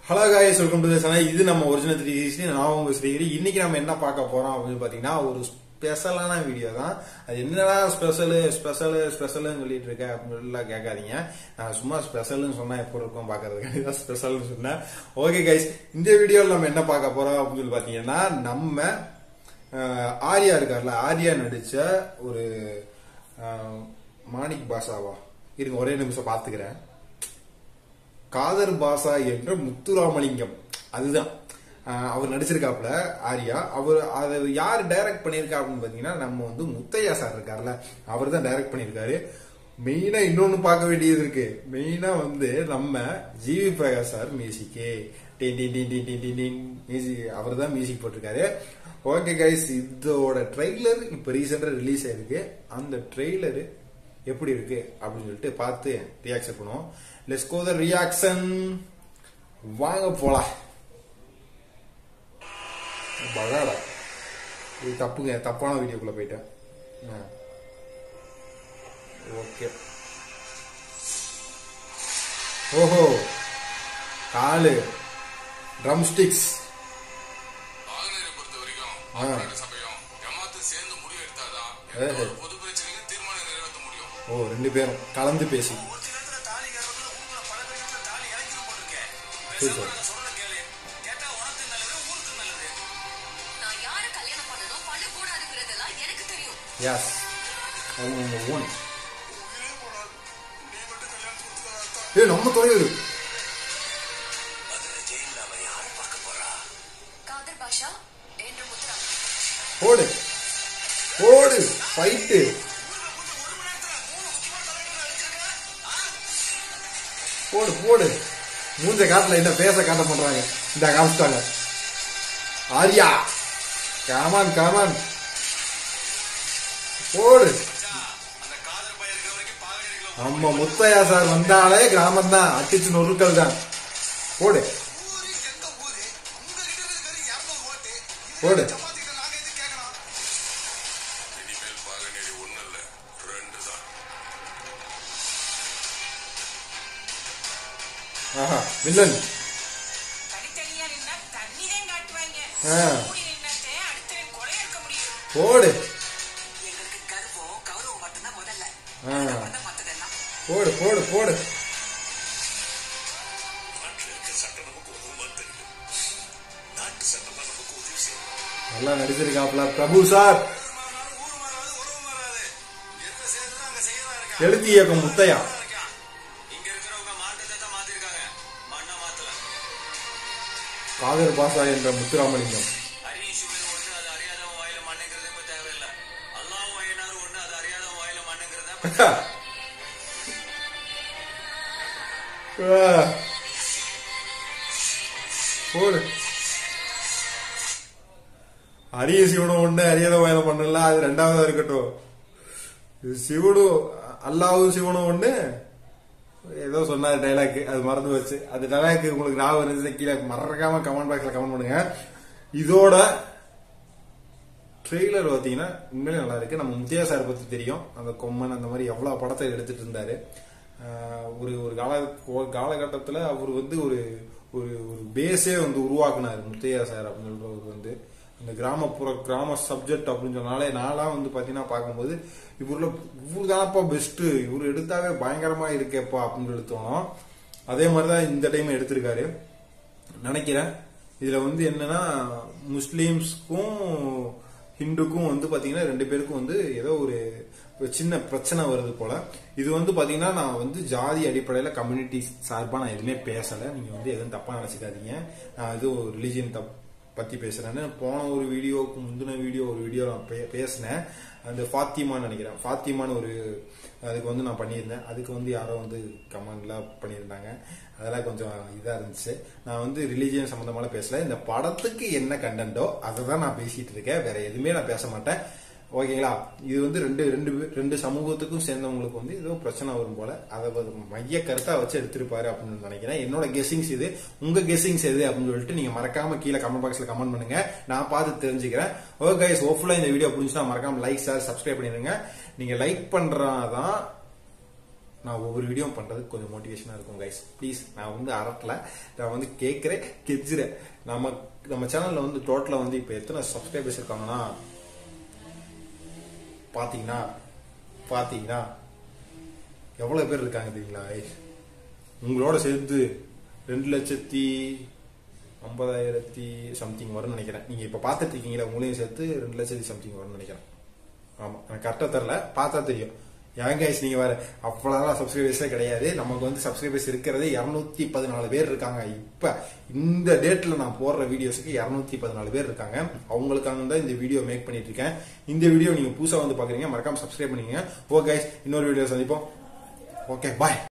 Hello guys welcome to channel இது நம்ம original three sixty நான் உங்க ஸ்ரீகிரி இன்னைக்கு நம்ம என்ன பார்க்க போறோம் அப்படின்னு பாத்தீங்கன்னா ஒரு ஸ்பெஷலான வீடியோ தான் அது என்னடா ஸ்பெஷல் ஸ்பெஷல் ஸ்பெஷல்னு சொல்லிட்டு இருக்க அப்படின்னு எல்லாம் கேட்காதீங்க நான் சும்மா ஸ்பெஷல்னு சொன்னா எப்படி இருக்கும் பாக்குறதுக்கு தான் ஸ்பெஷல்னு சொன்னேன் ஓகே கைஸ் இந்த வீடியோவில் நம்ம என்ன பார்க்க போறோம் அப்படின்னு சொல்லி பாத்தீங்கன்னா நம்ம அஹ், ஆர்யா இருக்கார்ல ஆர்யா நடிச்ச ஒரு அஹ், மாணிக் பாஷாவா இருங்க ஒரே நிமிஷம் பாத்துக்கிறேன் காதர் பாசா என்ற முத்துராமலிங்கம் அதுதான் ஆஹ் அவர் நடிச்சிருக்காப்ல ஆர்யா அவர் அதை யார் டைரக்ட் பண்ணியிருக்கா அப்படின்னு பாத்தீங்கன்னா நம்ம வந்து முத்தையா சார் இருக்கார்ல அவர் தான் டைரக்ட் பண்ணியிருக்காரு மெயினா இன்னொன்னு பார்க்க வேண்டியது இருக்கு மெயினா வந்து நம்ம GV Prakash sir music music அவர் தான் மியூசிக் போட்டிருக்காரு ஓகே கைஸ் இதோட ட்ரெய்லர் இப்போ ரீசெண்டாக ரிலீஸ் ஆயிருக்கு அந்த ட்ரெய்லரு எப்படி இருக்கு அப்படின்னு சொல்லிட்டு பார்த்து ரியாக்ஷன் பண்ணுவோம் லெட்ஸ் கோ த ரியாக்ஷன் வாங்க போலாம் பகாடா இது தப்புங்க தப்பான வீடியோக்குள்ள போயிட்டேன் ஓகே ஓஹோ காலு ட்ரம் ஸ்டிக்ஸ் ஆளுநரை பொறுத்த வரைக்கும் ஆ. மாநாடு சபையும் ஜமாத்து சேர்ந்து முடிவு எடுத்தாதான் ஏஹே. எந்த ஒரு பொது பிரச்சனையும் தீர்மானம் நிறைவேற்ற முடியும் ஓ ரெண்டு பேரும் கலந்து பேசி ஒரு சில இடத்துல தாலி கட்டுறதுல ஊருக்குள்ள பல பேர் இடத்துல தாலி இறங்கியும் போட்டிருக்கேன் சூப்பர். பேசாம நான் சொல்றத கேளு கேட்டா உனக்கு நல்லது ஊருக்கு நல்லது நான் யார கல்யாணம் பண்ணணும் பண்ணக்கூடாதுங்கிறதெல்லாம் எனக்கு தெரியும் எஸ் அவங்க ஒன் உயிரே போனாலும் நீ மட்டும் கல்யாணத்துக்கு ஒத்துக்காதான் ஏ நம்ம தொலைவு அதுல ஜெயில அவன் யாரை பார்க்க போறா காதர் பாஷா என்று முத்ரா ஓடு ஓடு ஃபைட்டு போடு போடு மூஞ்ச காட்டுல என்ன பேச காட்ட பண்றாங்க இந்த காமிச்சிட்டாங்க ஆர்யா காமான் காமான் போடு அந்த காதல் பையன் இருக்கிற வரைக்கும் பாகடிகளை நம்ம முத்தையா சார் வந்தாலே கிராமம் தான் அட்டிச்சு நொறுக்கல் தான் போடு ஊரு எந்த ஊரு உங்ககிட்ட இருக்கிற இரநூறு ஓட்டு போடு சப்பாத்திக்கிட்ட நாங்க எது கேட்கணும் இனிமேல் பாகநெறி ஒண்ணு இல்ல ரெண்டு தான் ஆஹா வில்லன் தனித்தனியா நின்னா தண்ணிதான் காட்டுவாங்க ஆ. கூடி நின்னாத்தே அடுத்தவன் கொலை இருக்க முடியும் போடு எங்களுக்கு கர்வம் கௌரவம் மட்டும்தான் முதல்ல ஆ. அதுக்கப்புறம் தான் மத்ததெல்லாம் போடு போடு போடு நாட்டில் இருக்க சட்டம் நமக்கு உதவுமா தெரியும் நாட்டு சட்டம் தான் நமக்கு உதவி செய்யும் நல்லா நடிச்சிருக்காப்ல பிரபு சார் ஊர் மாறினாலும் ஊர் மாறாது உறவு மாறாது என்ன செய்யறதுன்னா அங்க செய்யறதா இருக்கா எழுத்து இயக்கம் முத்தையா இருக்கான். இங்க இருக்கிறவங்க மாற்றத்தை தான் மாத்திருக்காங்க மண்ணை மாத்தல காதர் பாசா என்ற முத்துராமலிங்கம் அரியசுவன் ஒண்ணு அது அறியாதவன் வாயில மண்ணுங்கிறது இப்ப தேவையில்லை அல்லாஹ் வாயினாலும் ஒண்ணு அது அறியாதவன் வாயில மண்ணுங்கிறது தான் இப்ப தேவை. ஆ. போடு அரிய சிவனும் ஒண்ணு அறியாத வயல பண்ணல அது ரெண்டாவதா இருக்கட்டும் இது சிவனும் அல்லாவும் சிவனும் ஒண்ணு ஏதோ சொன்னார் டைலாக் அது மறந்து வச்சு அது டைலாக் உங்களுக்கு ஞாபகம் இருந்துச்சு கீழே மறக்காம கமெண்ட் பாக்ஸ்ல கமெண்ட் பண்ணுங்க இதோட ட்ரெய்லர் பார்த்தீங்கன்னா உண்மையிலே நல்லா இருக்கு நம்ம முத்தியா சார் பத்தி தெரியும் அந்த கொம்மன் அந்த மாதிரி எவ்வளவு படத்தை எடுத்துட்டு இருந்தாரு ஆஹ் ஒரு ஒரு கால ஒரு காலகட்டத்தில் அவர் வந்து ஒரு ஒரு ஒரு பேஸே வந்து உருவாக்குனாரு முத்தையா சார் அப்படின்னு சொல்றவர் வந்து இந்த கிராமப்புற கிராம சப்ஜெக்ட் அப்படின்னு சொன்னாலே நான்லாம் வந்து பாத்தீங்கன்னா பார்க்கும்போது இவருல இவரு தானப்பா பெஸ்ட் இவர் எடுத்தாவே பயங்கரமா இருக்கேப்பா அப்படின்னு சொல்லி தோணும் அதே மாதிரிதான் இந்த டைம் எடுத்திருக்காரு நினைக்கிறேன் இதுல வந்து என்னன்னா முஸ்லீம்ஸ்க்கும் ஹிந்துக்கும் வந்து பாத்தீங்கன்னா ரெண்டு பேருக்கும் வந்து ஏதோ ஒரு ஒரு சின்ன பிரச்சனை வருது போல இது வந்து பாத்தீங்கன்னா நான் வந்து ஜாதி அடிப்படையில கம்யூனிட்டி சார்பா நான் எதுவுமே பேசல நீங்க வந்து எதுவும் தப்பா நினைச்சுக்காதீங்க நான் எதுவும் ரிலிஜியன் தப் பத்தி பேசுறேன்னு போன ஒரு வீடியோவுக்கு முந்தின வீடியோ ஒரு வீடியோ நான் பே- பேசினேன் அந்த ஃபாத்திமான்னு நினைக்கிறேன் ஃபாத்திமான்னு ஒரு அதுக்கு வந்து நான் பண்ணியிருந்தேன் அதுக்கு வந்து யாரோ வந்து கமெண்ட்லாம் பண்ணியிருந்தாங்க அதெல்லாம் கொஞ்சம் இதா இருந்துச்சு நான் வந்து ரிலீஜியன் சம்பந்தமால பேசல இந்த படத்துக்கு என்ன கண்டென்ட்டோ அதை தான் நான் பேசிட்டு இருக்கேன் வேற எதுவுமே நான் பேச மாட்டேன் ஓகேங்களா இது வந்து ரெண்டு ரெண்டு பேர்- ரெண்டு சமூகத்துக்கும் சேர்ந்தவங்களுக்கு வந்து ஏதோ பிரச்சனை வரும் போல அதை ஒரு மைய கருத்தா வச்சு எடுத்திருப்பாரு அப்படின்னு நினைக்கிறேன் என்னோட கெஸ்ஸிங்ஸ் இது உங்க கெஸ்ஸிங்ஸ் எது அப்படின்னு சொல்லிட்டு நீங்க மறக்காம கீழே கமெண்ட் பாக்ஸ்ல கமெண்ட் பண்ணுங்க நான் பார்த்து தெரிஞ்சுக்கிறேன் ஓகே கைஸ் ஹோப்ஃபுல்லா இந்த வீடியோ புரிஞ்சுன்னா மறக்காம லைக் ஷேர் சப்ஸ்கிரைப் பண்ணிருங்க நீங்க லைக் பண்றதான் நான் ஒவ்வொரு வீடியோ பண்றதுக்கு கொஞ்சம் மோட்டிவேஷனா இருக்கும் கைஸ் ப்ளீஸ் நான் வந்து அரட்டல நான் வந்து கேட்கிறேன் கெஞ்சுறேன் நம்ம நம்ம சேனல்ல வந்து டோட்டலா வந்து இப்போ எத்தனை சப்ஸ்கிரைபர்ஸ் இருக்காங்கன்னா பாத்தீங்கன்னா பாத்தீங்கன்னா எவ்வளவு பேர் இருக்காங்க தெரியுங்களா guys? உங்களோட சேர்த்து ரெண்டு லட்சத்தி ஐம்பதாயிரத்தி சம்திங் வரும்னு நினைக்கிறேன் நீங்க இப்ப பார்த்துட்டு இருக்கீங்களா உங்களையும் சேர்த்து ரெண்டு லட்சத்தி சம்திங் வரும்னு நினைக்கிறேன் ஆமா எனக்கு கரெக்டா தெரியல பார்த்தா தெரியும் ஏன் கைஸ் நீங்க வேற அவ்வளவுதான் சப்ஸ்கிரைபர்ஸே கிடையாது நமக்கு வந்து சப்ஸ்கிரைபர்ஸ் இருக்கிறதே இருநூத்தி பதினாலு பேர் இருக்காங்க இப்ப இந்த டேட்ல நான் போடுற வீடியோஸ்க்கு இருநூத்தி பதினாலு பேர் இருக்காங்க அவங்களுக்காக தான் இந்த வீடியோ மேக் பண்ணிட்டு இருக்கேன் இந்த வீடியோ நீங்க புதுசா வந்து பாக்குறீங்க மறக்காம சப்ஸ்கிரைப் பண்ணீங்க ஓ கைஸ் இன்னொரு வீடியோ சந்திப்போம் ஓகே பாய்